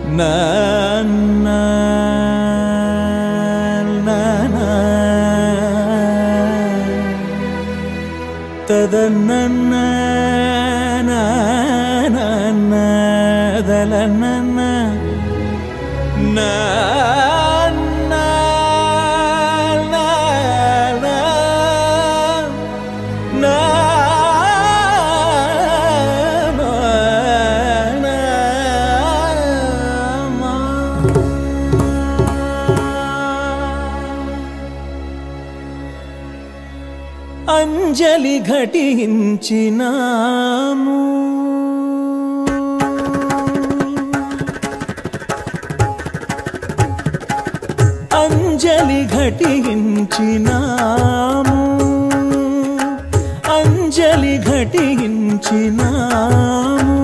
నా నా నా నా తదన్న నా నా నా దలన్న నా నా నా నా నా అంజలి ఘటించినాము అంజలి ఘటించినాము అంజలి ఘటించినాము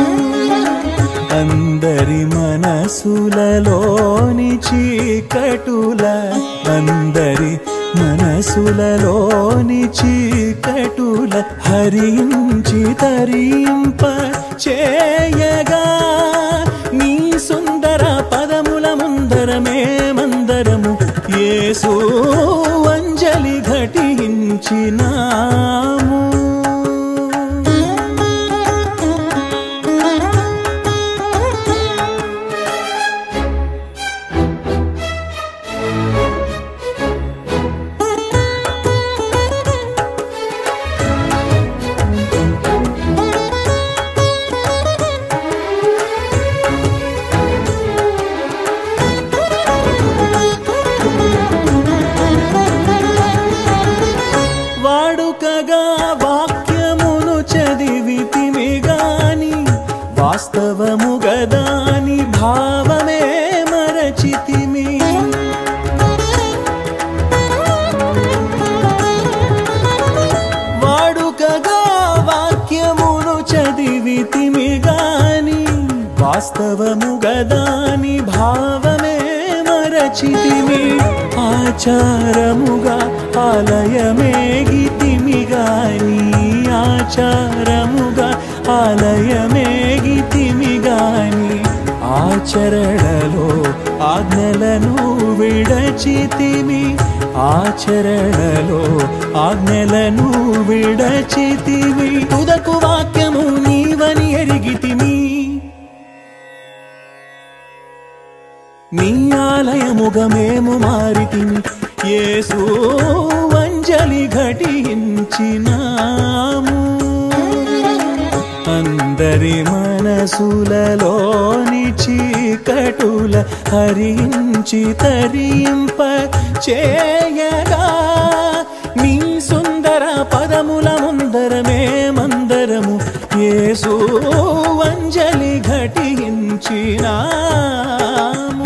అందరి మనసులలోని చీకటుల అందరి మనసులలోని చీకటుల హరించి తరింప చేయగా నీ సుందర పదముల ముందరమే మందరము యేసు అంజలి ఘటించినాము వాడుకగా వాక్యమును చదివితిమి గాని వాస్తవము గదాని భావమే మరచితిమి వాడుకగా వాక్యమును చదివితిమి గాని వాస్తవము గదాని భావమే మరచితిమి ఆచారముగా ఆలయమేగితిమి గాని ఆచారముగా ఆలయమేగితిమి గాని ఆచరణలో ఆజ్ఞలను విడచితిమి ఆచరణలో ఆజ్ఞలను విడచితిమి తుదకు వాక్యము నీవని ఎరిగితిమి నీ ఆలయముగా మేము మారితిమి యేసు అంజలి ఘటించినాము అందరి మనసులలోని చీకటుల హరించి తరింప చేయగా నీ సుందర పదముల ముందరమే మందరము యేసు అంజలి ఘటించినాము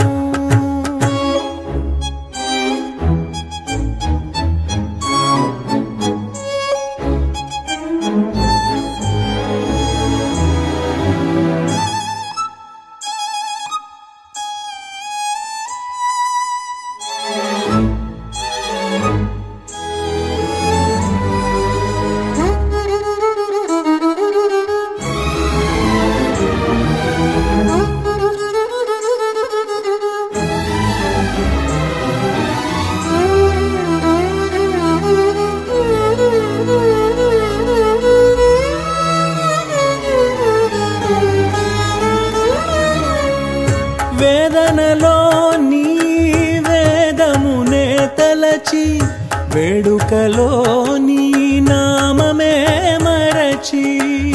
వేదనలో నీ వేదమునే తలచి వేడుకలో నీ నామమే మరచి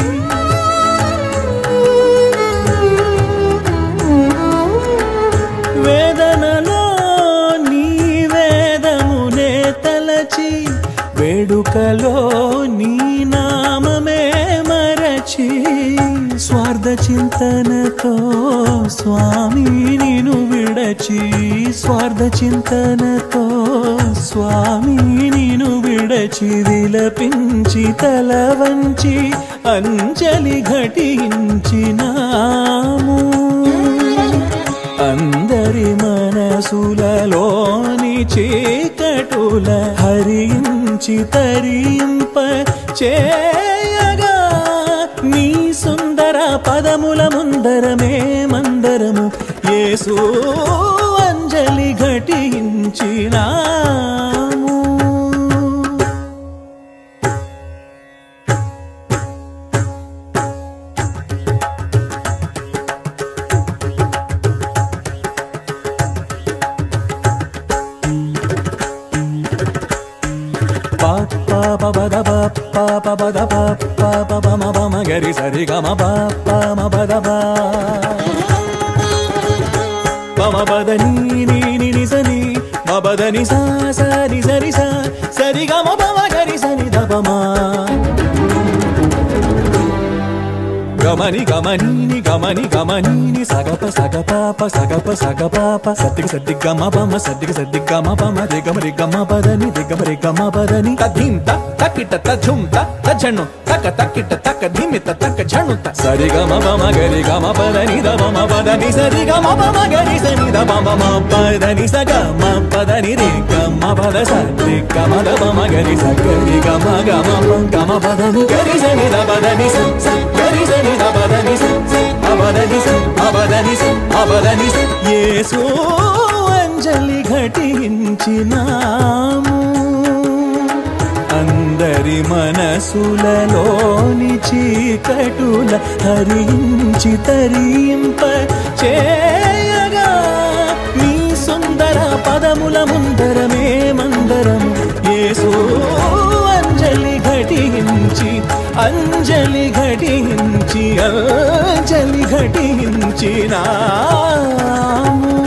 వేదనలో నీ వేదమునే తలచి వేడుకలో నీ నామమే మరచి స్వార్థ చింతనతో స్వామి నిను విడచి స్వార్థ చింతనతో స్వామి నిను విడచి విలపించి తల వంచి అంజలి ఘటించినాము అందరి మనసులలోని చీకటుల హరించి తరింప చేయగా నీ సుందర పదముల ముందరమే మందరము యేసు అంజలి ఘటించినాము గరి సరి గమ పమ పద పమ పద నీ నీ ని ని సని మబద ని సా సరి సరి సా సరి గమ పమ గరి సని దపమా గమని గమనీని గమని గమనీని సగప సగపాప సగప సగపాప సద్దికి సద్ది గమ పమ సద్దికి సద్ది గమ పమ దిగమ రిగమ పదని దిగమ రిగమ పదని తధింత తక్కిట తఝుంత తఝణు తక తక్కిట తక ధిమిత తక ఝణుత సరి గమ పమ గరి గమ పదని దమ పదని సరి గమ పమ గరి సని దమ మమ పదని సగ మ పదని రి గమ పద సరి గమ దమ గరి సగరి గమ గమ గమ పదని గరి సని దపదని స గరి సని దపదని స అబదని స అబదని స అబదని స యేసు అంజలి ఘటించినాము అందరి మనసులలోని చీకటుల హరించి తరింప చేయగా నీ సుందర పదముల ముందరమే మందరము యేసు అంజలి ఘటించి అంజలి ఘటించి అంజలి ఘటించినాము